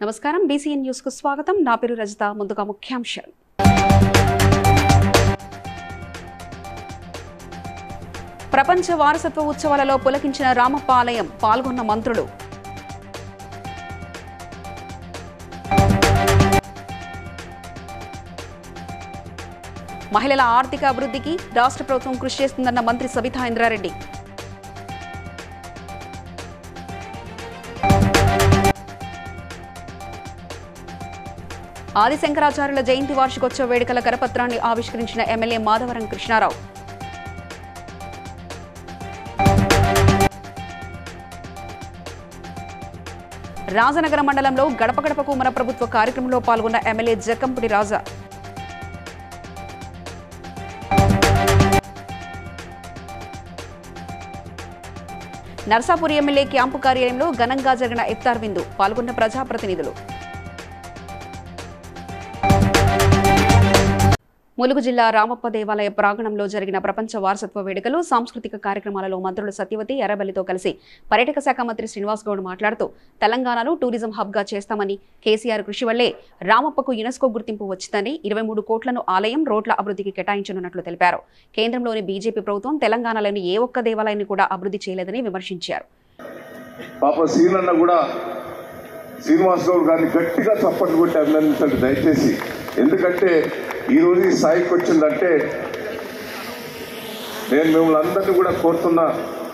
నమస్కారం BCN news కు స్వాగతం నా పేరు రజిత ముందుగా ముఖ్యాంశాలు ప్రపంచ వారసత్వ ఉత్సవాలలో పులకించిన రామప్ప ఆలయం పాల్గొన్న మంత్రులు మహిళల ఆర్థిక అభివృద్ధికి రాష్ట్ర ప్రభుత్వం కృషి చేస్తుందన్న మంత్రి సబితా ఇంద్రారెడ్డి ఆదిశంకరాచార్యుల జయంతి వార్షికోత్సవ వేడుకల కరపత్రాన్ని ఆవిష్కరించిన ఎమ్మెల్యే మాధవరం కృష్ణారావు రాజనగర మండలంలో గడప గడపకు మన ప్రభుత్వ కార్యక్రమంలో పాల్గొన్న MLA Jakkampudi Raja Narsapuri MLA camp కార్యాలయంలో ఘనంగా జరిగిన ఇఫ్తార్ విందు పాల్గొన్న ప్రజాప్రతినిధులు ములుగు జిల్లా రామప్ప దేవాలయ ప్రాంగణంలో జరిగిన ప్రపంచ వారసత్వ వేడుకలు సాంస్కృతిక కార్యక్రమాలలో మంత్రులు సత్యవతి ఎర్రబెల్లితో కలిసి పర్యాటక శాఖ మంత్రి శ్రీనివాస్ గౌడ్ మాట్లాడుతూ తెలంగాణను టూరిజం హబ్ గా చేస్తామని కేసీఆర్ కృషి వల్లే రామప్పకు యునెస్కో గుర్తింపు వచ్చిందని ఇరవై మూడు కోట్లను ఆలయం రోడ్ల అభివృద్ధికి కేటాయించనున్నట్లు తెలిపారు కేంద్రంలోని బీజేపీ ప్రభుత్వం తెలంగాణలోని ఏ ఒక్క దేవాలయాన్ని కూడా అభివృద్ధి చేయలేదని విమర్శించారు పాప సీనన్న కూడా శ్రీనివాస్ గౌడ్ గారిని గట్టిగా చప్పట్లు కొట్టి అభినందించండి దయచేసి ఎందుకంటే ఈ రోజు ఈ స్థాయికి వచ్చిందంటే నేను మిమ్మల్ని అందరినీ కూడా కోరుతున్నా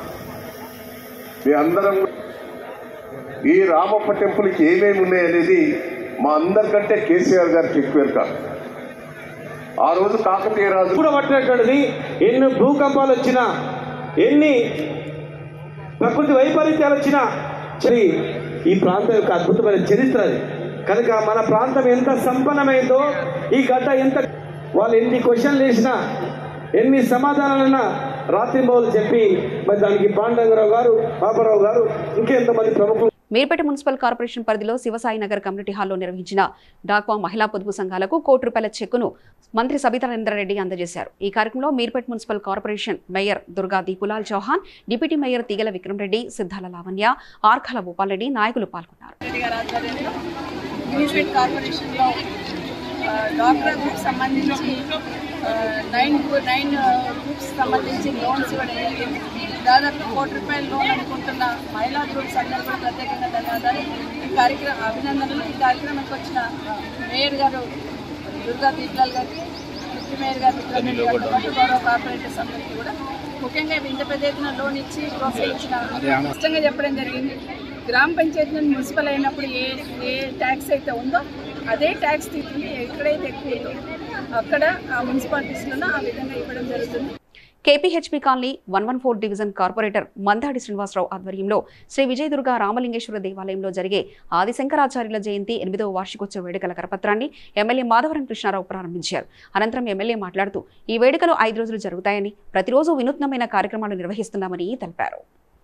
మీ అందరం ఈ రామప్ప టెంపుల్కి ఏమేమి ఉన్నాయి అనేది మా అందరికంటే కేసీఆర్ గారికి ఎక్కువ కాదు ఆ రోజు కాకతీయ రాజు కూడా పట్టినటువంటిది ఎన్ని భూకంపాలు వచ్చినా ఎన్ని ప్రకృతి వైపరీత్యాలు వచ్చినా చరి ఈ ప్రాంతం యొక్క అద్భుతమైన చరిత్ర అది కనుక మన ప్రాంతం ఎంత సంపన్నమైందో ఈ గడ్డ ఎంత వాళ్ళు ఎన్ని క్వశ్చన్లు వేసినా ఎన్ని సమాధానాలన్నా రాత్రింబౌలు చెప్పి మరి దానికి పాండంగరావు గారు పాపరావు గారు ఇంకెంతమంది ప్రముఖులు మీర్పేట మున్సిపల్ కార్పొరేషన్ పరిధిలో శివసాయి నగర్ కమ్యూనిటీ హాల్లో నిర్వహించిన డాక్వా మహిళా పొదుపు సంఘాలకు కోటి రూపాయల చెక్కును మంత్రి సబితా నరేంద్రరెడ్డి అందజేశారు ఈ కార్యక్రమంలో Meerpet municipal corporation mayor Durga Deepulal Chauhan deputy mayor Teegala Vikram Reddy సిద్ధాల Lavanya ఆర్ఖల Bhupal Reddy నాయకులు పాల్గొన్నారు రెడ్డి గారి ఆధ్వర్యంలో మ్యూనిసిపల్ కార్పొరేషన్లో ఆ, డాక్టర్ గ్రూప్ సంబంధించి ఆ, నైన్ గు- నైన్ ఆ, గ్రూప్స్ సంబంధించి లోన్స్ ఇవ్వడం జరిగింది దాదాపు కోటి రూపాయల లోన్ అనుకుంటున్న మహిళా గ్రూప్స్ అందరూ కూడా ప్రత్యేకంగా ధన్యవాదాలు ఈ కార్యక్రమం అభినందనలు ఈ కార్యక్రమానికి వచ్చిన మేయర్ గారు దుర్గా దీప్లాల్ గారికి డిప్యూటీ మేయర్ గారు విక్రమ్ రెడ్డి గారితో పాటు గౌరవ కార్పొరేటర్స్ అందరికీ కూడా ముఖ్యంగా ఇంత పెద్ద ఎత్తున లోన్ ఇచ్చి ప్రోత్సహించిన స్పష్టంగా చెప్పడం జరిగింది గ్రామ పంచాయతీ నుండి మున్సిపల్ అయినప్పుడు ఏ ఏ ట్యాక్స్ అయితే ఉందో అదే ట్యాక్స్ తీసుకుని ఎక్కడైతే ఎక్కువ ఉందో అక్కడ ఆ మున్సిపాలిటీస్లోనూ ఆ విధంగా ఇవ్వడం జరుగుతుంది KPHB colony one one four division corporator Mandadi Srinivasa Rao ఆధ్వర్యంలో శ్రీ విజయదుర్గ రామలింగేశ్వర దేవాలయంలో జరిగే ఆదిశంకరాచార్యుల జయంతి ఎనిమిదవ వార్షికోత్సవ వేడుకల కరపత్రాన్ని ఎమ్మెల్యే మాధవరం కృష్ణారావు ప్రారంభించారు అనంతరం ఎమ్మెల్యే మాట్లాడుతూ ఈ వేడుకలు ఐదు రోజులు జరుగుతాయని ప్రతిరోజు వినూత్నమైన కార్యక్రమాలు నిర్వహిస్తున్నామని తెలిపారు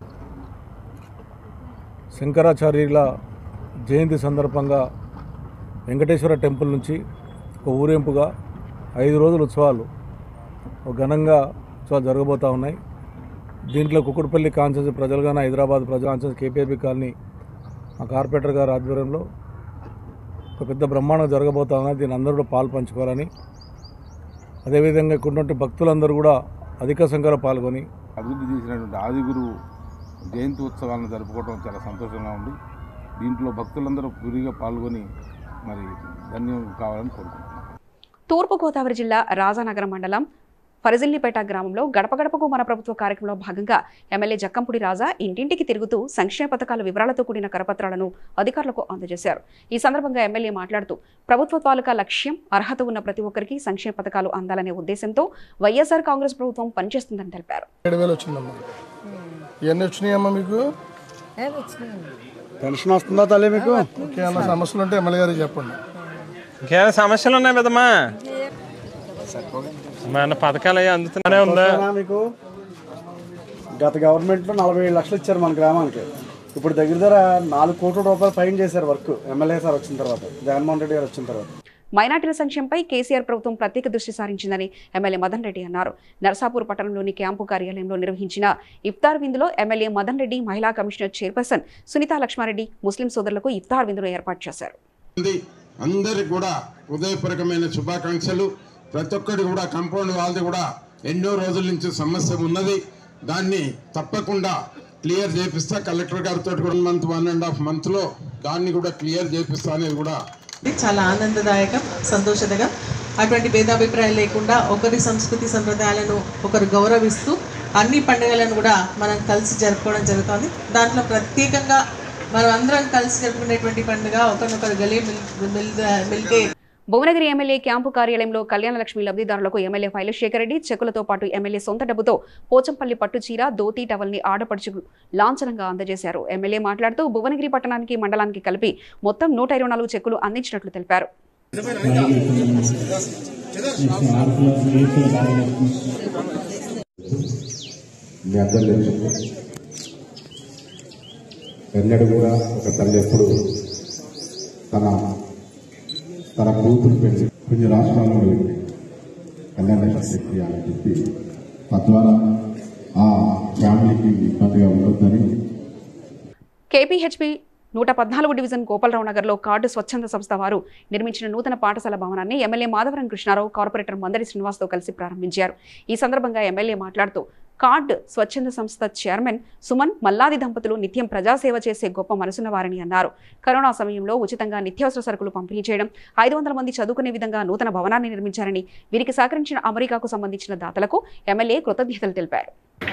శంకరాచార్యుల జయంతి సందర్భంగా వెంకటేశ్వర టెంపుల్ నుంచి ఒక ఊరేంపుగా ఐదు రోజుల ఉత్సవాలు ఒక ఘనంగా ఉత్సవాలు జరగబోతూ ఉన్నాయి దీంట్లో కుకుడుపల్లి కాన్సెన్స్ ప్రజలుగానే హైదరాబాద్ ప్రజల కాన్సెన్స్ కేపీఎపీ కాలనీ మా కార్పొరేటర్ గారి ఆధ్వర్యంలో ఒక పెద్ద బ్రహ్మాండం జరగబోతా ఉన్నాయి దీని అందరూ కూడా పాలు పంచుకోవాలని అదేవిధంగా ఇక్కడ ఉన్నటువంటి భక్తులందరూ కూడా అధిక సంఖ్యలో పాల్గొని అభివృద్ధి చేసినటువంటి ఆదిగురు జయంతి ఉత్సవాలను జరుపుకోవడం చాలా సంతోషంగా ఉంది దీంట్లో భక్తులందరూ పూరిగా పాల్గొని మరి ధన్యం కావాలని కోరుకుంటున్నాను తూర్పుగోదావరి జిల్లా రాజానగరం మండలం ఫరిజిల్లిపేట గ్రామంలో గడప గడపకు మన ప్రభుత్వ కార్యక్రమంలో భాగంగా ఎమ్మెల్యే జక్కంపుడి రాజా ఇంటింటికి తిరుగుతూ సంక్షేమ పథకాల వివరాలతో కూడిన కరపత్రాలను అధికారులకు అందజేశారు ఈ సందర్భంగా ఎమ్మెల్యే మాట్లాడుతూ ప్రభుత్వ తాలూకా లక్ష్యం అర్హత ఉన్న ప్రతి ఒక్కరికి సంక్షేమ పథకాలు అందాలనే ఉద్దేశంతో వైఎస్ఆర్ కాంగ్రెస్ ప్రభుత్వం పనిచేస్తుందని తెలిపారు ఏడు వేలు వచ్చిందమ్మా ఇవన్నీ వచ్చినాయమ్మా మీకు పెన్షన్ వస్తుందా తల్లి మీకు ఓకే అన్న సమస్యలు ఉంటే ఎమ్మెల్యే గారికి చెప్పండి ఇంకేమైనా సమస్యలు ఉన్నాయి పెద్దమ్మా మన పథకాలు అవి అందుతూనే ఉందా ఓకేనా మీకు గత గవర్నమెంట్లో నలభై ఏడు లక్షలు ఇచ్చారు మన గ్రామానికి ఇప్పుడు దగ్గర దగ్గర నాలుగు కోట్ల రూపాయలు ఫైన్ చేశారు వర్క్ ఎమ్మెల్యే సార్ వచ్చిన తర్వాత జగన్మోహన్ రెడ్డి గారు వచ్చిన తర్వాత మైనార్టీల సంక్షేమంపై కేసీఆర్ ప్రభుత్వం ప్రత్యేక దృష్టి సారించిందని ఎమ్మెల్యే మదన్ రెడ్డి అన్నారు నర్సాపూర్ పట్టణంలోని క్యాంపు కార్యాలయంలో నిర్వహించిన ఇఫ్తార్ విందులో ఎమ్మెల్యే మదన్ రెడ్డి మహిళా commissioner chairperson Sunitha Laxma Reddy Muslim సోదరులకు ఇఫ్తార్ విందును ఏర్పాటు చేశారు ఉంది అందరికి కూడా హృదయపూర్వకమైన శుభాకాంక్షలు ప్రతి ఒక్కటి కూడా కాంపౌండ్ వాళ్ళది కూడా ఎన్నో రోజుల నుంచి సమస్య ఉన్నది దాన్ని తప్పకుండా క్లియర్ చేపిస్తా కలెక్టర్ గారితో కూడా మంత్ వన్ అండ్ హాఫ్ మంత్లో దాన్ని కూడా క్లియర్ చేపిస్తా అనేది కూడా చాలా ఆనందదాయకం సంతోషదగా అటువంటి భేదాభిప్రాయాలు లేకుండా ఒకరి సంస్కృతి సంప్రదాయాలను ఒకరు గౌరవిస్తూ అన్ని పండుగలను కూడా మనం కలిసి జరుపుకోవడం జరుగుతుంది దాంట్లో ప్రత్యేకంగా మనం అందరం కలిసి జరుపుకునేటువంటి పండుగ ఒకరినొకరు గలే మిల్ మిల్ మిల్కే భువనగిరి ఎమ్మెల్యే క్యాంపు కార్యాలయంలో కళ్యాణలక్ష్మి లబ్ధిదారులకు ఎమ్మెల్యే ఫైలశేఖర్ రెడ్డి చెక్కులతో పాటు ఎమ్మెల్యే సొంత డబ్బుతో పోచంపల్లి పట్టు చీర ధోతీ టవల్ ని ఆడపడుచు లాంఛనంగా అందజేశారు ఎమ్మెల్యే మాట్లాడుతూ భువనగిరి పట్టణానికి మండలానికి కలిపి మొత్తం నూట ఇరవై నాలుగు చెక్కులు అందించినట్లు తెలిపారు మీ అందరు తెలుసు ఎన్నడూ కూడా ఒక తల్లి ఎప్పుడు తన తన కూతురు పెళ్లి కొన్ని రాష్ట్రాల్లో వెళ్ళి కళ్యాణ శక్తి అని చెప్పి తద్వారా ఆ ఫ్యామిలీకి ఇబ్బందిగా ఉంటుందని కేపీహెచ్పి నూట పద్నాలుగు డివిజన్ గోపాలరావు నగర్లో కార్డు స్వచ్ఛంద సంస్థ వారు నిర్మించిన నూతన పాఠశాల భవనాన్ని ఎమ్మెల్యే మాధవరం కృష్ణారావు కార్పొరేటర్ మందరి శ్రీనివాస్తో కలిసి ప్రారంభించారు ఈ సందర్భంగా ఎమ్మెల్యే మాట్లాడుతూ కార్డ్ స్వచ్ఛంద సంస్థ చైర్మన్ సుమన్ మల్లాది దంపతులు నిత్యం ప్రజాసేవ చేసే గొప్ప మనసున్న వారని అన్నారు కరోనా సమయంలో ఉచితంగా నిత్యావసర సరుకులు పంపిణీ చేయడం ఐదు వందల మంది చదువుకునే విధంగా నూతన భవనాన్ని నిర్మించారని వీరికి సహకరించిన అమెరికాకు సంబంధించిన దాతలకు ఎమ్మెల్యే కృతజ్ఞతలు తెలిపారు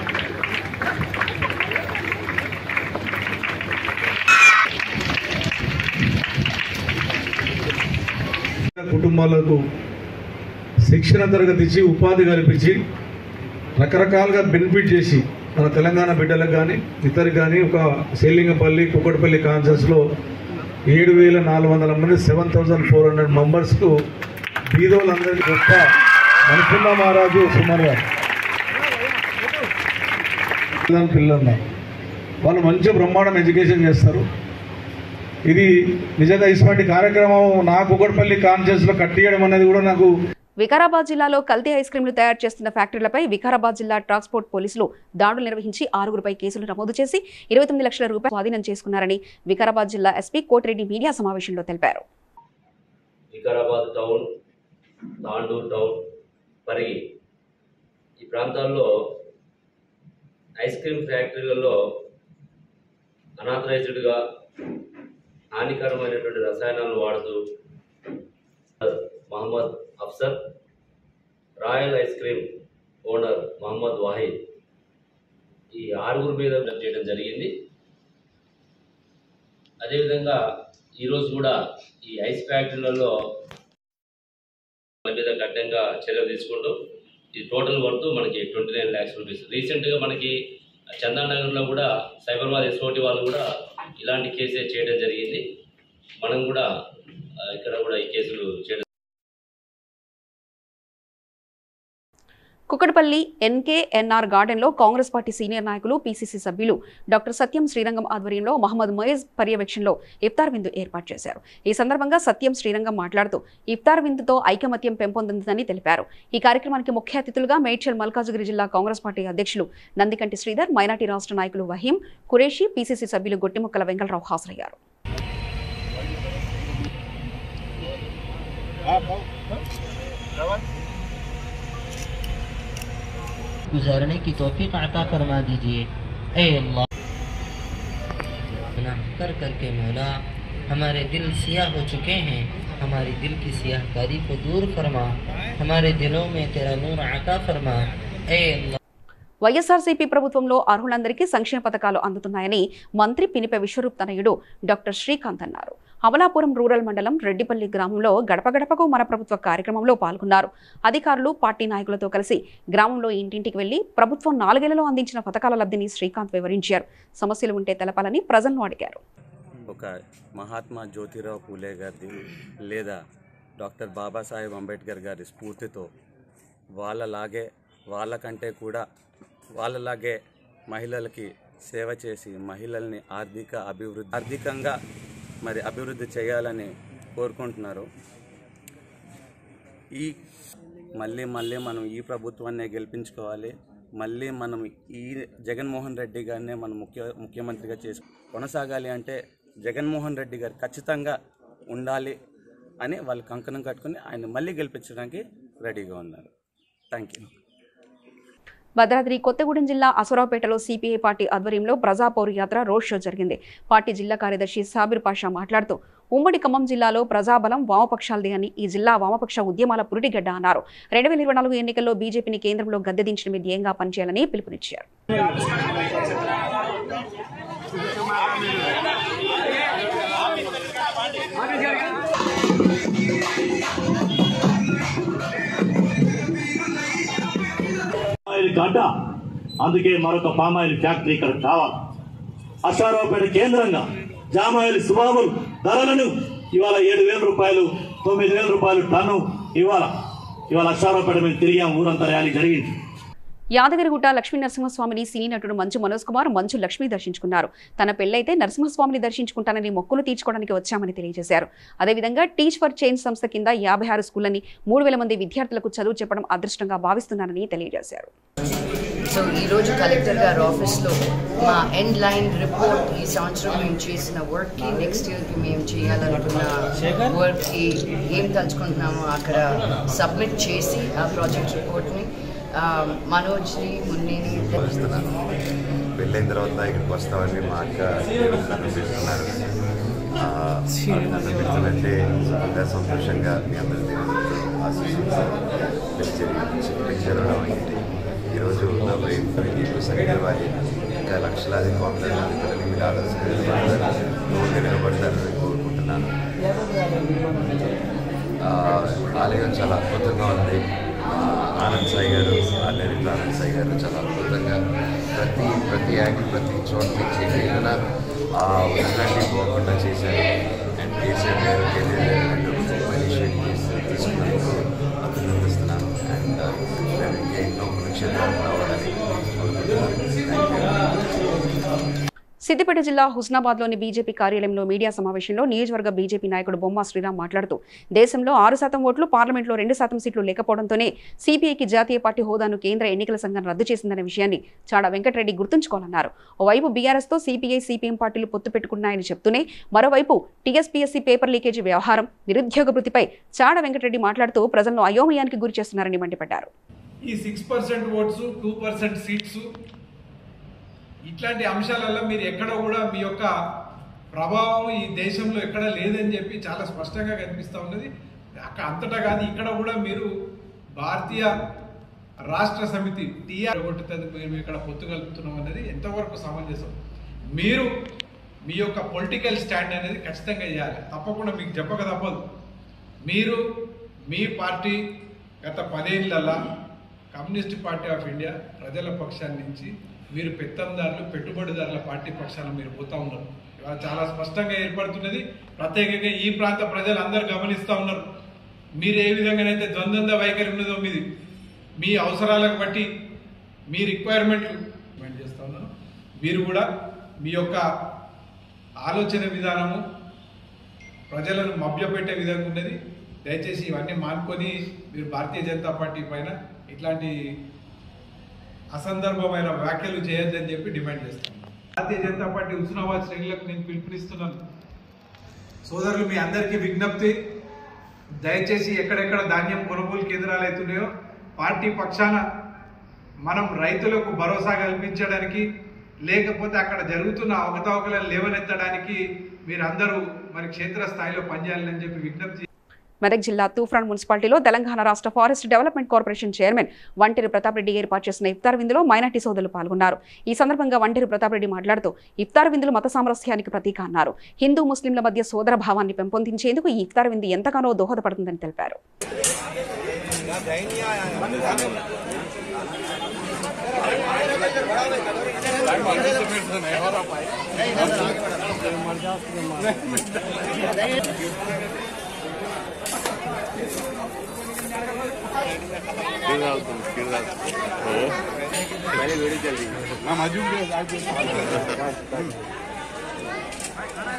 కుటుంబాలకు శిక్షణ తరగతి ఇచ్చి ఉపాధి కల్పించి రకరకాలుగా బెనిఫిట్ చేసి మన తెలంగాణ బిడ్డలకు కానీ ఇతరికి కానీ ఒక సేలింగపల్లి కుక్కడపల్లి కాన్సెన్స్లో ఏడు వేల నాలుగు వందల మంది సెవెన్ థౌజండ్ ఫోర్ హండ్రెడ్ మెంబర్స్కు బీదోళ్ళందరికీ గొప్ప మణిపుల్ల మహారాజు సుమర్ గారు పిల్లలు పిల్లలు వాళ్ళు మంచి బ్రహ్మాండం ఎడ్యుకేషన్ చేస్తారు ఇది నిజంగా ఇటువంటి కార్యక్రమం నా కుక్కడపల్లి కాన్షియస్లో కట్టియడం అనేది కూడా నాకు వికారాబాద్ జిల్లాలో కల్తీ ఐస్ క్రీంలు తయారు చేస్తున్న ఫ్యాక్టరీలపై వికారాబాద్ జిల్లా ట్రాన్స్పోర్ట్ పోలీసులు దాడులు నిర్వహించి ఆరుగురుపై కేసులు నమోదు చేసి ఇరవై తొమ్మిది లక్షల రూపాయలు స్వాధీనం చేసుకున్నారని వికారాబాద్ జిల్లా ఎస్పీ కోటిరెడ్డి మీడియా సమావేశంలో తెలిపారు వికారాబాద్ టౌన్ తాండూరు టౌన్ పరిగి ఈ ప్రాంతాల్లో ఐస్ క్రీమ్ ఫ్యాక్టరీలలో అనాథరైజ్డ్గా హానికరమైనటువంటి రసాయనాలు వాడుతూ Mohammed Afsar Royal ice cream owner Mohammed Wahid ఈ ఆరుగురు మీద చేయడం జరిగింది అదేవిధంగా ఈరోజు కూడా ఈ ఐస్ ఫ్యాక్టరీలలో వాళ్ళ మీద కఠినంగా చర్యలు తీసుకుంటూ ఈ టోటల్ వర్త్ మనకి ట్వంటీ నైన్ ల్యాక్స్ రూపీస్ రీసెంట్గా మనకి చందానగర్లో కూడా సైబరాబాద్ ఎస్ఓటి వాళ్ళు కూడా ఇలాంటి కేసే చేయడం జరిగింది మనం కూడా ఆ, ఇక్కడ కూడా ఈ కేసులు చేయడం కుక్కడపల్లి ఎన్కేఎన్ఆర్ గార్డెన్లో కాంగ్రెస్ పార్టీ సీనియర్ నాయకులు పీసీసీ సభ్యులు డాక్టర్ సత్యం శ్రీరంగం ఆధ్వర్యంలో మహమ్మద్ మొయేజ్ పర్యవేక్షణలో ఇఫ్తార్ విందు ఏర్పాటు చేశారు ఈ సందర్భంగా సత్యం శ్రీరంగం మాట్లాడుతూ ఇఫ్తార్ విందుతో ఐకమత్యం పెంపొందిందని తెలిపారు ఈ కార్యక్రమానికి ముఖ్య అతిథులుగా మేడ్చల్ మల్కాజ్గిరి జిల్లా కాంగ్రెస్ పార్టీ అధ్యక్షులు నందికంటి శ్రీధర్ మైనార్టీ రాష్ట్ర నాయకులు వహీం కురేషి పీసీసీ సభ్యులు గొట్టిముక్కల వెంకలరావు హాజరయ్యారు गुजारने की तौफीक अता फरमा दीजिए ए अल्लाह गुनाह कर करके मौला हमारे दिल सियाह हो चुके हैं हमारी दिल की सियाहकारी को दूर फरमा हमारे दिलों में तेरा नूर अता फरमा ए अल्लाह వైఎస్ఆర్సీపీ ప్రభుత్వంలో అర్హులందరికీ సంక్షేమ పథకాలు అందుతున్నాయని మంత్రి పినిప విశ్వరూప్ తనయుడు డాక్టర్ శ్రీకాంత్ అన్నారు అమలాపురం రూరల్ మండలం రెడ్డిపల్లి గ్రామంలో గడప గడపకు మన ప్రభుత్వ కార్యక్రమంలో పాల్గొన్నారు అధికారులు పార్టీ నాయకులతో కలిసి గ్రామంలో ఇంటింటికి వెళ్లి ప్రభుత్వం నాలుగేళ్లలో అందించిన పథకాల లబ్ధిని శ్రీకాంత్ వివరించారు సమస్యలు ఉంటే తెలపాలని ప్రజలను అడిగారు ఒక మహాత్మా జ్యోతిరావు పూలే గారిది లేదా డాక్టర్ బాబాసాహెబ్ అంబేద్కర్ గారి స్ఫూర్తితో వాళ్ళలాగే వాళ్ళకంటే కూడా వాళ్ళలాగే మహిళలకి సేవ చేసి మహిళల్ని ఆర్థిక అభివృద్ధి ఆర్థికంగా మరి అభివృద్ధి చేయాలని కోరుకుంటున్నారు ఈ మళ్ళీ మళ్ళీ మనం ఈ ప్రభుత్వాన్నే గెలిపించుకోవాలి మళ్ళీ మనం ఈ జగన్మోహన్ రెడ్డి గారినే మనం ముఖ్య ముఖ్యమంత్రిగా చేసి కొనసాగాలి అంటే జగన్మోహన్ రెడ్డి గారు ఖచ్చితంగా ఉండాలి అని వాళ్ళు కంకణం కట్టుకుని ఆయన మళ్ళీ గెలిపించడానికి రెడీగా ఉన్నారు థ్యాంక్ యూ భద్రాద్రి కొత్తగూడెం జిల్లా అసరావుపేటలో సిపిఐ పార్టీ ఆధ్వర్యంలో ప్రజాపౌరు యాత్ర రోడ్ షో జరిగింది పార్టీ జిల్లా కార్యదర్శి సాబిర్ పాషా మాట్లాడుతూ ఉమ్మడి ఖమ్మం జిల్లాలో ప్రజాబలం వామపక్షాలదే అని ఈ జిల్లా వామపక్ష ఉద్యమాల పురిటిగడ్డ అన్నారు రెండు వేల ఇరవై నాలుగు ఎన్నికల్లో బీజేపీని కేంద్రంలో గద్దెదించడమే ధ్యేయంగా పనిచేయాలని పిలుపునిచ్చారు పామాయిల్ గడ్డ అందుకే మరొక పామాయిల్ ఫ్యాక్టరీ ఇక్కడ కావాలి అశ్వారావుపేట కేంద్రంగా జామాయిల్ సుబాబులు ధరలను ఇవాళ ఏడు వేల రూపాయలు తొమ్మిది వేల రూపాయలు టన్ను ఇవాళ ఇవాళ అశ్వారావుపేట మేము తిరిగాం ఊరంతా ర్యాలీ జరిగింది యాదగిరిగుట్ట లక్ష్మీ నరసింహస్వామిని సినీ నటుడు మంచు మనోజ్ కుమార్ మంచు లక్ష్మి దర్శించుకున్నారు తన పెళ్లైతే నరసింహస్వామిని దర్శించుకుంటానని మొక్కులు తీర్చుకోవడానికి వచ్చామని తెలియజేశారు అదేవిధంగా టీచ్ ఫర్ చేంజ్ సంస్థ కింద యాభై ఆరు స్కూళ్లని మూడు వేల మంది విద్యార్థులకు చదువు చెప్పడం అదృష్టంగా భావిస్తున్నానని తెలియజేశారు సో ఈరోజు కలెక్టర్ గారి ఆఫీస్లో మా ఎండ్ లైన్ రిపోర్ట్ ఈ సంవత్సరం మేము చేసిన వర్క్కి నెక్స్ట్ ఇయర్కి మేము చేయాలనుకున్న వర్క్కి ఏం తలుచుకుంటున్నామో అక్కడ సబ్మిట్ చేసి ఆ ప్రాజెక్ట్ రిపోర్ట్ని మనోజ్ని మున్నిని పెళ్ళైన తర్వాత ఇక్కడికి వస్తామని మా అక్క నన్ను పిలుస్తున్నారు ఆ, నన్ను పిలుస్తున్నట్టే ఇంకా సంతోషంగా మీ అందరి ఆశీస్సులతో పెళ్లి జరిగి పెళ్లి జరగడం అయింది ఈరోజు నలభై మీకు సంఖ్య వారి ఇంకా లక్షలాది కోట్ల మంది పిల్లలు మీరు ఆదర్శంగా నిలబడతారు నువ్వు నిలబడతారని కోరుకుంటున్నాను ఆ, ఆలయం చాలా అద్భుతంగా ఉంది ఆ, ఆనంద్ సాయి గారు ఆలేరి ఆనంద్ సాయి గారు చాలా అద్భుతంగా ప్రతి ప్రతి యాంగిల్ ప్రతి చోట నుంచి ఏదైనా ఆ ఉన్నటువంటి పోకుండా చేశారు అండ్ కేసీఆర్ గారు కేటీఆర్ గారు రెండు ఇనిషియేటివ్ చేసి తీసుకున్నందుకు అభినందిస్తున్నాను అండ్ మేము ఇంకా ఎన్నో కురుక్షేత్రాలు రావాలని కోరుకుంటున్నాను థ్యాంక్ యూ సిద్దిపేట జిల్లా హుస్నాబాద్లోని బీజేపీ కార్యాలయంలో మీడియా సమావేశంలో నియోజకవర్గ బీజేపీ నాయకుడు బొమ్మ శ్రీరామ్ మాట్లాడుతూ దేశంలో ఆరు శాతం ఓట్లు పార్లమెంట్లో రెండు శాతం సీట్లు లేకపోవడంతోనే సిపిఐకి జాతీయ పార్టీ హోదాను కేంద్ర ఎన్నికల సంఘం రద్దు చేసిందనే విషయాన్ని చాడా వెంకటరెడ్డి గుర్తుంచుకోవాలన్నారు ఓవైపు బీఆర్ఎస్తో సిపిఐ సిపిఎం పార్టీలు పొత్తు పెట్టుకున్నాయని చెప్తూనే మరోవైపు టీఎస్పీఎస్సీ పేపర్ లీకేజీ వ్యవహారం నిరుద్యోగ వృత్తిపై చాడ వెంకటరెడ్డి మాట్లాడుతూ ప్రజలను అయోమయానికి గురి చేస్తున్నారని మండిపడ్డారు ఈ six percent votes two percent seats ఇట్లాంటి అంశాలలో మీరు ఎక్కడ కూడా మీ యొక్క ప్రభావం ఈ దేశంలో ఎక్కడ లేదని చెప్పి చాలా స్పష్టంగా కనిపిస్తూ ఉన్నది అక్కడ అంతటా కాదు ఇక్కడ కూడా మీరు భారతీయ రాష్ట్ర సమితి టీఆర్ కొట్టుతుంది మేము ఇక్కడ పొత్తు కలుపుతున్నాం అనేది ఎంతవరకు సమంజసం మీరు మీ యొక్క పొలిటికల్ స్టాండ్ అనేది ఖచ్చితంగా చేయాలి తప్పకుండా మీకు చెప్పక తప్పదు మీరు మీ పార్టీ గత పదేళ్లలో కమ్యూనిస్ట్ పార్టీ ఆఫ్ ఇండియా ప్రజల పక్షాన్ని నుంచి మీరు పెత్తందారులు పెట్టుబడిదారుల పార్టీ పక్షాన మీరు పోతా ఉన్నారు ఇవాళ చాలా స్పష్టంగా ఏర్పడుతున్నది ప్రత్యేకంగా ఈ ప్రాంత ప్రజలు అందరు గమనిస్తూ ఉన్నారు మీరు ఏ విధంగానైతే ద్వంద్వ వైఖరి ఉన్నదో మీది మీ అవసరాలకు బట్టి మీ రిక్వైర్మెంట్లు డిమాండ్ చేస్తా ఉన్నాను మీరు కూడా మీ యొక్క ఆలోచన విధానము ప్రజలను మభ్యపెట్టే విధంగా ఉన్నది దయచేసి ఇవన్నీ మానుకొని మీరు భారతీయ జనతా పార్టీ పైన ఇట్లాంటి అసందర్భమైన వ్యాఖ్యలు చేయొద్దని చెప్పి డిమాండ్ చేస్తాను భారతీయ జనతా పార్టీ హుస్నాబాద్ శ్రేణులకు నేను పిలుపునిస్తున్నాను సోదరులు మీ అందరికీ విజ్ఞప్తి దయచేసి ఎక్కడెక్కడ ధాన్యం కొనుగోలు కేంద్రాలు అవుతున్నాయో పార్టీ పక్షాన మనం రైతులకు భరోసా కల్పించడానికి లేకపోతే అక్కడ జరుగుతున్న అవకతవకలను లేవనెత్తడానికి మీరందరూ మరి క్షేత్రస్థాయిలో పనిచేయాలని చెప్పి విజ్ఞప్తి మెదక్ జిల్లా తూఫ్రాన్ మున్సిపాలిటీలో తెలంగాణ రాష్ట్ర forest development corporation chairman Vanteru Pratap Reddy ఏర్పాటు చేసిన ఇఫ్తార్ విందులో మైనార్టీ సోదరులు పాల్గొన్నారు ఈ సందర్భంగా వంటేరు ప్రతాప్ రెడ్డి మాట్లాడుతూ ఇఫ్తార్ విందులు మత సామరస్యానికి ప్రతీక అన్నారు హిందూ ముస్లింల మధ్య సోదర భావాన్ని పెంపొందించేందుకు ఈ ఇఫ్తార్ విందు ఎంతగానో దోహదపడుతుందని తెలిపారు पहले वीडियो चल रही है हाँ मजूम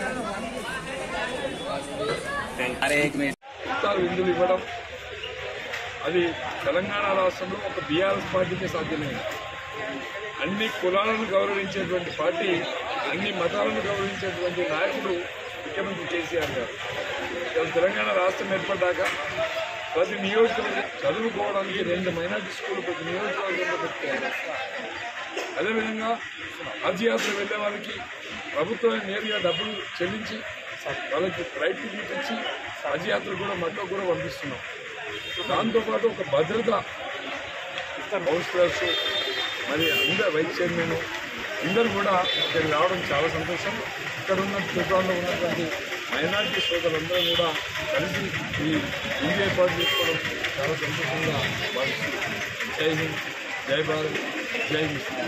అరే एक मिनट విందులు ఇవ్వడం అది తెలంగాణ రాష్ట్రంలో ఒక బీఆర్ఎస్ పార్టీకే సాధ్యమైంది అన్ని కులాలను గౌరవించేటువంటి పార్టీ అన్ని మతాలను గౌరవించేటువంటి నాయకుడు ముఖ్యమంత్రి కేసీఆర్ గారు ఇవాళ తెలంగాణ రాష్ట్రం ఏర్పడ్డాక ప్రతి నియోజకవర్గం చదువుకోవడానికి రెండు మైనార్టీ స్కూల్ ప్రతి నియోజకవర్గంలో పెట్టుకోవాలి అదేవిధంగా హజ్ యాత్ర వెళ్ళే వాళ్ళకి ప్రభుత్వం నేరుగా డబ్బులు చెల్లించి వాళ్ళకి ఫ్లైట్ టికెట్ ఇచ్చి హజ్ యాత్ర కూడా మక్క కూడా పంపిస్తున్నాం దాంతోపాటు ఒక భద్రత కౌన్సిలర్స్ మరి అందరు వైస్ చైర్మన్ అందరూ కూడా ఇక్కడికి రావడం చాలా సంతోషం ఇక్కడ ఉన్న తుఫాన్లో ఉన్నటువంటి మైనార్టీ సోదరులందరూ కూడా కలిసి ఈ విందు ఏర్పాటు చేసుకోవడం చాలా సంతోషంగా భావిస్తున్నాం జై హింద్ జై భారత్ జై ముస్లిం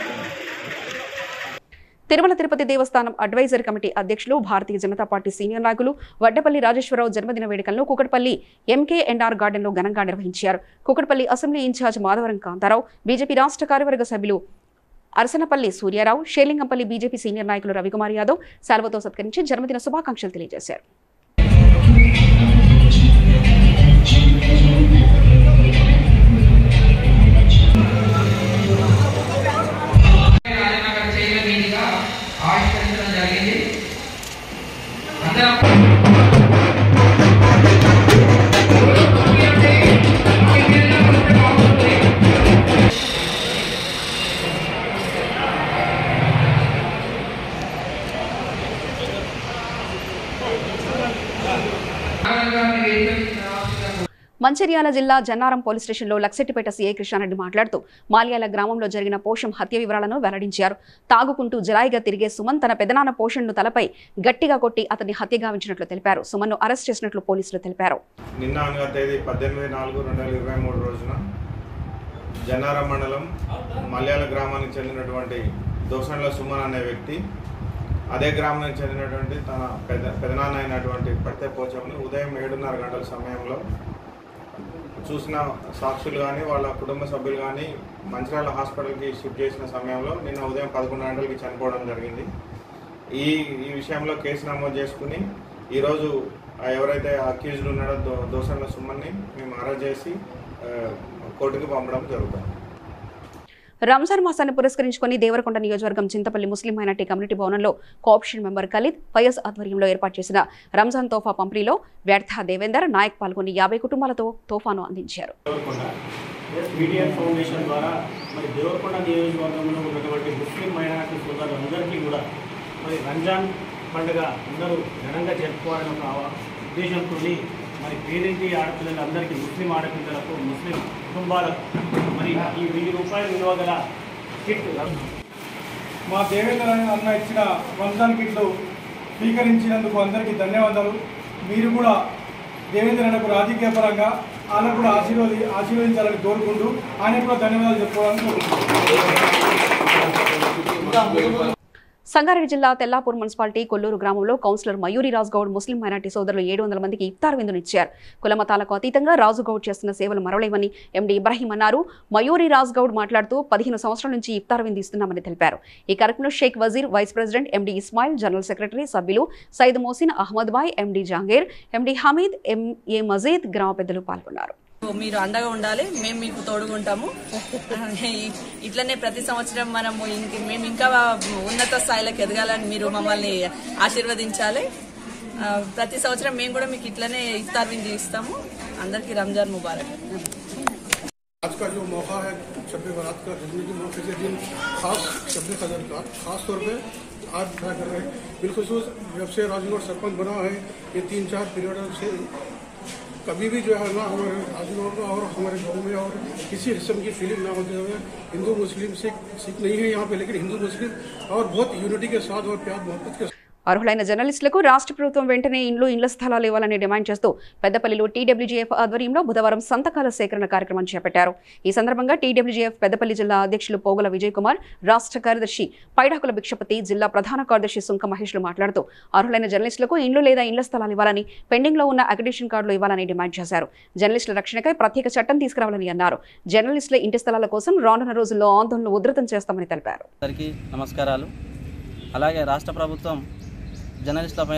తిరుమల తిరుపతి దేవస్థానం అడ్వైజరీ కమిటీ అధ్యక్షులు భారతీయ జనతా పార్టీ సీనియర్ నాయకులు వడ్డపల్లి రాజేశ్వరరావు జన్మదిన వేడుకలను కుకట్పల్లి ఎంకే ఎన్ఆర్ గార్డెన్లో ఘనంగా నిర్వహించారు Kukatpally assembly incharge Madhavaram Kantha Rao BJP రాష్ట్ర కార్యవర్గ సభ్యులు అరసనపల్లి సూర్యారావు షేలింగంపల్లి బీజేపీ సీనియర్ నాయకులు రవికుమార్ యాదవ్ సెలవుతో సత్కరించి జన్మదిన శుభాకాంక్షలు తెలియజేశారు ఆవిష్కరించడం జరిగింది మంచిర్యాల జిల్లా జన్నారం పోలీస్ స్టేషన్లో లక్సెట్టిపేట సీఐ కృష్ణారెడ్డి మాట్లాడుతూ మాల్యాల గ్రామంలో జరిగిన పోషం హత్య వివరాలను వెల్లడించారు తాగుకుంటూ జలాయిగా తిరిగే సుమన్ తన పెదనాన్న పోషణను తలపై గట్టిగా కొట్టి అతన్ని హత్య గావించినట్లు తెలిపారు సుమన్ను అరెస్ట్ చేసినట్లు పోలీసులు తెలిపారు నిన్న అనగా తేదీ పద్దెనిమిది నాలుగు రెండు వేల ఇరవై మూడు రోజున జన్నారం మండలం మలయాళ గ్రామానికి చెందినటువంటి దోసండ్ల సుమన్ అనే వ్యక్తి అదే గ్రామానికి చెందినటువంటి తన పెద్ద పెదనాన్న అయినటువంటి పట్టే పోచంని ఉదయం ఏడున్నర గంటల సమయంలో చూసిన సాక్షులు కానీ వాళ్ళ కుటుంబ సభ్యులు కానీ మంచిర్యాల హాస్పిటల్కి షిఫ్ట్ చేసిన సమయంలో నిన్న ఉదయం పదకొండు గంటలకి చనిపోవడం జరిగింది ఈ ఈ విషయంలో కేసు నమోదు చేసుకుని ఈరోజు ఆ ఎవరైతే అక్యూజ్డ్ ఉన్నాడో దో దోసండ్ల సుమన్ని మేము అరెస్ట్ చేసి ఆ, కోర్టుకు పంపడం జరుగుతుంది రంజాన్ మాసాన్ని పురస్కరించుకుని దేవరకొండ నియోజకవర్గం చింతపల్లి ముస్లిం మైనార్టీ కమ్యూనిటీ భవనంలో కోఆప్షన్ మెంబర్ ఖలీద్ ఫయజ్ ఆధ్వర్యంలో ఏర్పాటు చేసిన రంజాన్ తోఫా పంపిణీలో వ్యర్థ దేవేందర్ నాయక్ పాల్గొని యాభై కుటుంబాలతో తోఫాను అందించారు మీడియా ఫౌండేషన్ ద్వారా మరి దేవరకొండ నియోజకవర్గంలో ఉన్నటువంటి ముస్లిం మైనారిటీ సోదరులందరికీ కూడా మరి రంజాన్ పండుగ అందరూ ఘనంగా జరుపుకోవాలని ఒక ఉద్దేశంతో మరి పేరింటి ఆడపిల్లలందరికీ ముస్లిం ఆడపిల్లలకు ముస్లిం కుటుంబాలకు మరి ఈ వెయ్యి రూపాయల విలువ గల కిట్ మా దేవేంద్ర అన్న ఇచ్చిన రంజాన్ కిట్లు స్వీకరించినందుకు అందరికీ ధన్యవాదాలు మీరు కూడా దేవేంద్ర అన్నకు రాజకీయ పరంగా ఆయన కూడా ఆశీర్వది ఆశీర్వదించాలని కోరుకుంటూ ఆయన కూడా ధన్యవాదాలు చెప్పుకోవాలని కోరుకుంటున్నాను సంగారెడ్డి జిల్లా తెల్లాపూర్ మున్సిపాలిటీ కొల్లూరు గ్రామంలో councillor Mayuri Raju Goud Muslim minority సోదరులు ఏడు వందల మందికి ఇఫ్తార్ విందునిచ్చారు కులమతాలకు అతీతంగా రాజుగౌడ్ చేస్తున్న సేవలు మరవలేవని ఎండీ ఇబ్రాహీం అన్నారు మయూరి రాజుగౌడ్ మాట్లాడుతూ పదిహేను సంవత్సరాల నుంచి ఇఫ్తార్ విందు ఇస్తున్నామని తెలిపారు ఈ కార్యక్రమంలో Sheikh Wazir vice president MD Ismail general secretary సభ్యులు Syed Mohsin Ahmed Bhai MD Jahangir MD Hameed MA Majeed గ్రామ పెద్దలు పాల్గొన్నారు మీరు అండగా ఉండాలి మేము మీకు తోడుగుంటాము ఇట్లనే ప్రతి సంవత్సరం మనము ఇంక మేము ఇంకా ఉన్నత స్థాయిలోకి ఎదగాలని మీరు మమ్మల్ని ఆశీర్వదించాలి ఆ, ప్రతి సంవత్సరం మేము కూడా మీకు ఇట్లనే ఇఫ్తార్ విందు ఇస్తాము అందరికీ రంజాన్ ముబారక్ आज का जो मौका है शब बारात का जिंदगी के मौके के दिन खास शब कदर का खास तौर पे आज मैं कर रहे हैं बिलखसूस जब से राजगढ़ सरपंच बना है ये तीन चार पीरियड से कभी भी जो है ना हमारे राजगढ़ में और हमारे गांव में और किसी किस्म की फीलिंग ना होते हुए हिंदू मुस्लिम सिख सिख नहीं है यहाँ पे लेकिन हिंदू मुस्लिम और बहुत यूनिटी के साथ और प्यार मोहब्बत के అర్హులైన జర్నలిస్టులకు రాష్ట్ర ప్రభుత్వం వెంటనే ఇండ్లు ఇళ్ల స్థలాలు ఇవ్వాలని డిమాండ్ చేస్తూ పెద్దపల్లిలో టీడబ్ల్యూజీఎఫ్ ఆధ్వర్యంలో బుధవారం సంతకాల సేకరణ కార్యక్రమం చేపట్టారు ఈ సందర్భంగా టీడబ్ల్యూజీఎఫ్ పెద్దపల్లి జిల్లా అధ్యక్షులు పోగల విజయ్ కుమార్ రాష్ట్ర కార్యదర్శి పైడాకుల భిక్షపతి జిల్లా ప్రధాన కార్యదర్శి సుంక మహేష్లు మాట్లాడుతూ అర్హులైన జర్నలిస్టులకు ఇండ్లు లేదా ఇళ్ల స్థలాలు ఇవ్వాలని పెండింగ్ లో ఉన్న అక్రిడేషన్ కార్డులు ఇవ్వాలని డిమాండ్ చేశారు జర్నలిస్టుల రక్షణకై ప్రత్యేక చట్టం తీసుకురావాలని అన్నారు జర్నలిస్టుల ఇంటి స్థలాల కోసం రానున్న రోజుల్లో ఆందోళనలు ఉధృతం చేస్తామని తెలిపారు అందరికీ నమస్కారాలు అలాగే రాష్ట్ర ప్రభుత్వం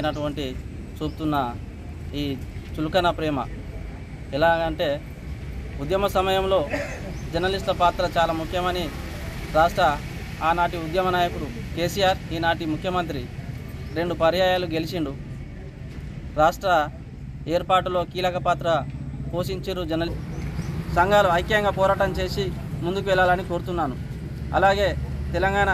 జర్నలిస్టులపైనటువంటి చూపుతున్న ఈ చులకన ప్రేమ ఎలాగంటే ఉద్యమ సమయంలో జర్నలిస్టుల పాత్ర చాలా ముఖ్యమని రాష్ట్ర ఆనాటి ఉద్యమ నాయకుడు కేసీఆర్ ఈనాటి ముఖ్యమంత్రి రెండు పర్యాయాలు గెలిచిండు రాష్ట్ర ఏర్పాటులో కీలక పాత్ర పోషించారు జర్నలి సంఘాలు ఐక్యంగా పోరాటం చేసి ముందుకు వెళ్ళాలని కోరుతున్నాను అలాగే తెలంగాణ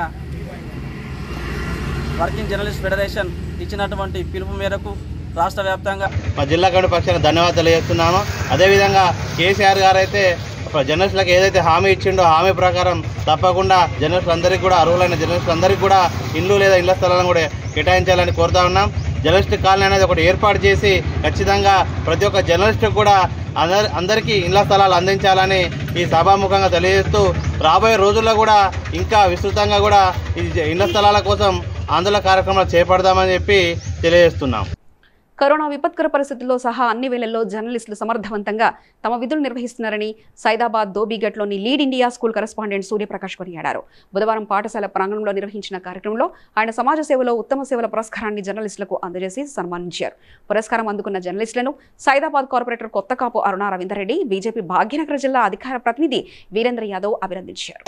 వర్కింగ్ జర్నలిస్ట్ ఫెడరేషన్ ఇచ్చినటువంటి పిలుపు మేరకు రాష్ట్ర వ్యాప్తంగా మా జిల్లా కమిటీ పక్షాన ధన్యవాదాలు తెలియజేస్తున్నాను అదేవిధంగా కేసీఆర్ గారు అయితే జర్నలిస్టులకు ఏదైతే హామీ ఇచ్చిండో హామీ ప్రకారం తప్పకుండా జర్నలిస్టులందరికీ కూడా అర్హులైన జర్నలిస్టులందరికీ కూడా ఇల్లు లేదా ఇళ్ల స్థలాలను కూడా కేటాయించాలని కోరుతా ఉన్నాం జర్నలిస్ట్ కాలనీ అనేది ఒకటి ఏర్పాటు చేసి ఖచ్చితంగా ప్రతి ఒక్క జర్నలిస్ట్ కూడా అందరి అందరికీ ఇళ్ల స్థలాలు అందించాలని ఈ సభాముఖంగా తెలియజేస్తూ రాబోయే రోజుల్లో కూడా ఇంకా విస్తృతంగా కూడా ఈ జ- ఇళ్ల స్థలాల కోసం ఆందోళన కార్యక్రమాలు చేపడదామని చెప్పి తెలియజేస్తున్నాం కరోనా విపత్కర పరిస్థితుల్లో సహా అన్ని వేళల్లో జర్నలిస్టులు సమర్థవంతంగా తమ విధులు నిర్వహిస్తున్నారని సైదాబాద్ దోబీగట్లోని lead India school correspondent Surya Prakash కొనియాడారు బుధవారం పాఠశాల ప్రాంగణంలో నిర్వహించిన కార్యక్రమంలో ఆయన సమాజ సేవలో ఉత్తమ సేవల పురస్కారాన్ని జర్నలిస్టులకు అందజేసి సన్మానించారు పురస్కారం అందుకున్న జర్నలిస్టులను సైదాబాద్ కార్పొరేటర్ కొత్త కాపు అరుణ రవీందర్రెడ్డి బీజేపీ భాగ్యనగర జిల్లా అధికార ప్రతినిధి వీరేంద్ర యాదవ్ అభినందించారు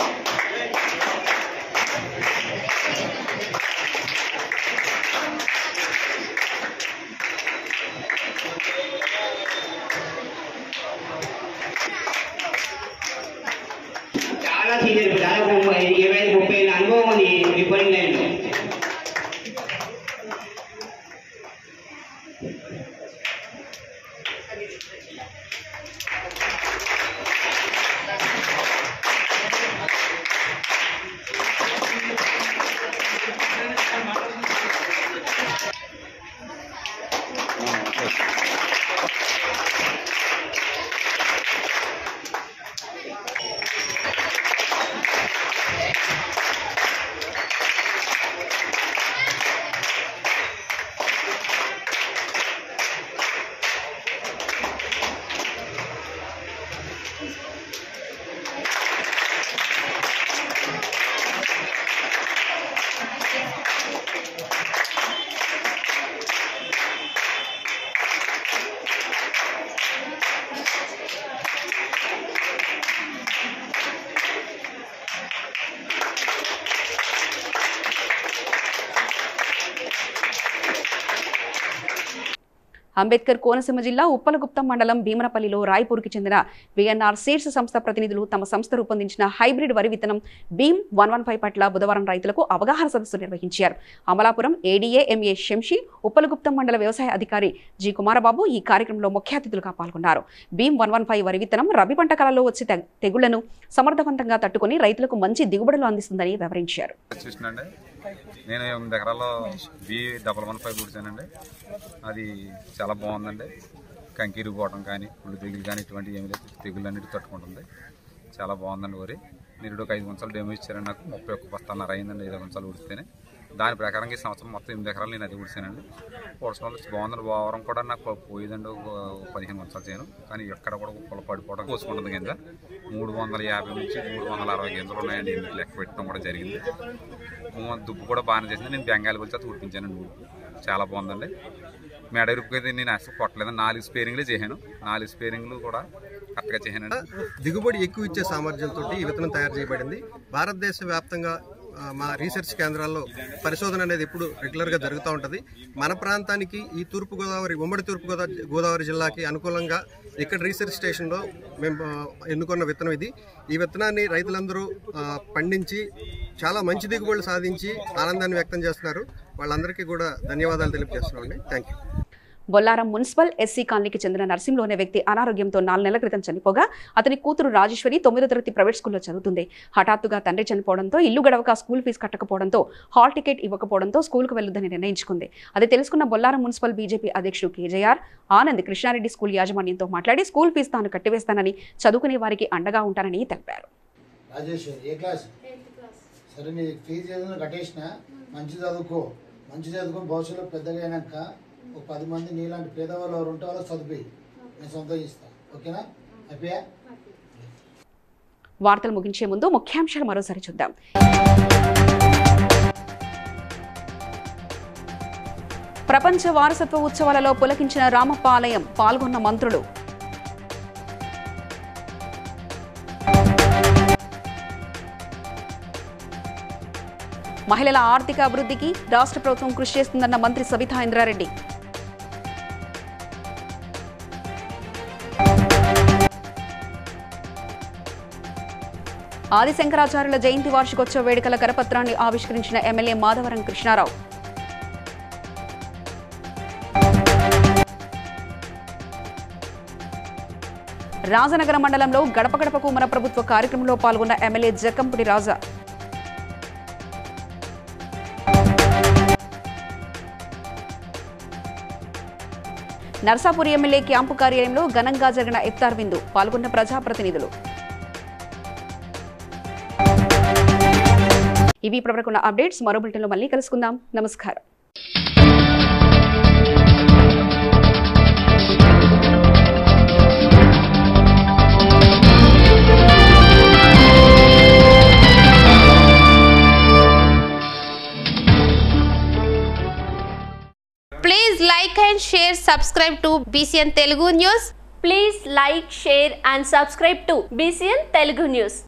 చాలా సీనియర్ దాదాపు ముప్పై ఇరవై ఐదు ముప్పై ఏళ్ళ అనుభవం ఉంది రిపోర్టింగ్ లైన్లో అంబేద్కర్ కోనసీమ జిల్లా ఉప్పలగుప్తం మండలం భీమనపల్లిలో రాయ్పూర్కి చెందిన విఎన్ఆర్ సీడ్స్ సంస్థ ప్రతినిధులు తమ సంస్థ రూపొందించిన హైబ్రిడ్ వరి విత్తనం భీమ్ వన్ వన్ ఫైవ్ పట్ల బుధవారం రైతులకు అవగాహన సదస్సు నిర్వహించారు అమలాపురం ఏడీఏ ఎంఏ శంషి ఉప్పలగుప్తం మండల వ్యవసాయ అధికారి జి కుమారబాబు ఈ కార్యక్రమంలో ముఖ్య అతిథులుగా పాల్గొన్నారు భీమ్ వన్ వన్ ఫైవ్ వరి విత్తనం రబీ పంట కాలంలో వచ్చే తె- తెగుళ్లను సమర్థవంతంగా తట్టుకొని రైతులకు మంచి దిగుబడులు అందిస్తుందని వివరించారు చూసినండి నేను ఎనిమిది ఎకరాల్లో బి డబల్ వన్ ఫైవ్ కూర్చానండి అది చాలా బాగుందండి కంకి ఇరిగిపోవడం కానీ పుల్లు తెగులు కానీ ఇటువంటి ఏమి లేదు తెగులు అన్నిటి తట్టుకుంటుంది చాలా బాగుందండి వరి మీరు ఒక ఐదు వంచాలు డెమో ఇచ్చారండి నాకు ముప్పై ఒక్క బస్తాన్నర అయిందండి ఐదు వంచాలు ఉడితేనే దాని ప్రకారంగా ఈ సంవత్సరం మొత్తం ఎనిమిది ఎకరాలు నేను అది ఉడిసానండి పొడచడం వల్ల బాగుందండి వారం కూడా నాకు పోయేదండి ఒక పదిహేను వంచాలు చేయను కానీ ఎక్కడ కూడా పొల పడిపోవడం కోసుకుంటుంది కింద మూడు వందల యాభై నుంచి మూడు వందల అరవై గింజలు ఉన్నాయండి ఎన్ని లెక్క పెట్టడం కూడా జరిగింది మూడు దుబ్బు కూడా బాగానే చేసింది నేను బెంగాల్ వచ్చి తుడిపించానండి ఊరు చాలా బాగుందండి మెడ ఇరుపుకి అయితే నేను అసలు కొట్టలేదు నాలుగు స్పేరింగ్లే చేశాను నాలుగు స్పేరింగ్లు కూడా కరెక్ట్గా చేశానండి దిగుబడి ఎక్కువ ఇచ్చే సామర్థ్యంతో ఈ విత్తనం తయారు చేయబడింది భారతదేశ వ్యాప్తంగా ఆ, మా రీసెర్చ్ కేంద్రాల్లో పరిశోధన అనేది ఎప్పుడు రెగ్యులర్గా జరుగుతూ ఉంటుంది మన ప్రాంతానికి ఈ తూర్పు గోదావరి ఉమ్మడి తూర్పు గోదావరి గోదావరి జిల్లాకి అనుకూలంగా ఇక్కడ రీసెర్చ్ స్టేషన్లో మేము ఆ, ఎన్నుకున్న విత్తనం ఇది ఈ విత్తనాన్ని రైతులందరూ ఆ, పండించి చాలా మంచి దిగుబడులు సాధించి ఆనందాన్ని వ్యక్తం చేస్తున్నారు వాళ్ళందరికీ కూడా ధన్యవాదాలు తెలియజేస్తున్నామండి thank you Bollaram municipal SC కాలనీకి చెందిన నర్సింహ్లో అనే వ్యక్తి అనారోగ్యంతో నాలుగు నెలల క్రితం చనిపోగా అతని కూతురు రాజేశ్వరి తొమ్మిదో తరగతి ప్రైవేట్ స్కూల్లో చదువుతుంది హఠాత్తుగా తండ్రి చనిపోవడంతో ఇల్లు గడవక స్కూల్ ఫీజు కట్టకపోవడంతో హాల్ టికెట్ ఇవ్వకపోవడంతో స్కూల్కు వెళ్లొద్దని నిర్ణయించుకుంది అది తెలుసుకున్న బొల్లారం మున్సిపల్ బీజేపీ అధ్యక్షుడు కేజేఆర్ ఆనంద్ కృష్ణారెడ్డి స్కూల్ యాజమాన్యంతో మాట్లాడి స్కూల్ ఫీజు తాను కట్టివేస్తానని చదువుకునే వారికి అండగా ఉంటానని తెలిపారు రాజేశ్వరి ఏ క్లాస్ సరే నీ ఫీజు ఏదైనా కట్టేసిన మంచి చదువుకో మంచి చదువుకొని భవిష్యత్తులో పెద్దగా అయినాక ఒక పది మంది నీలాంటి పేదవాళ్ళు ఎవరు ఉంటే వాళ్ళకి చదివి నేను సొంతం ఇస్తాను ఓకేనా హ్యాపీయా వార్తలు ముగించే ముందు ముఖ్యాంశాలు మరోసారి చూద్దాం ప్రపంచ వారసత్వ ఉత్సవాలలో పులకించిన రామప్ప ఆలయం పాల్గొన్న మంత్రులు మహిళల ఆర్థిక అభివృద్ధికి రాష్ట్ర ప్రభుత్వం కృషి చేస్తుందన్న మంత్రి సబితా ఇంద్రారెడ్డి ఆదిశంకరాచార్యుల జయంతి వార్షికోత్సవ వేడుకల కరపత్రాన్ని ఆవిష్కరించిన ఎమ్మెల్యే మాధవరం కృష్ణారావు రాజనగర మండలంలో గడప గడపకు మన ప్రభుత్వ కార్యక్రమంలో పాల్గొన్న MLA Jakkampudi Raja Narsapur MLA camp కార్యాలయంలో ఘనంగా జరిగిన ఇఫ్తార్ విందు పాల్గొన్న ప్రజాప్రతినిధులు ఇవి ఇప్పటివరకున్న అప్డేట్స్ మరో బులెటిన్లో మళ్ళీ కలుసుకుందాం నమస్కారం Please like and share, subscribe to BCN Telugu News. Please like, share and subscribe to BCN Telugu News.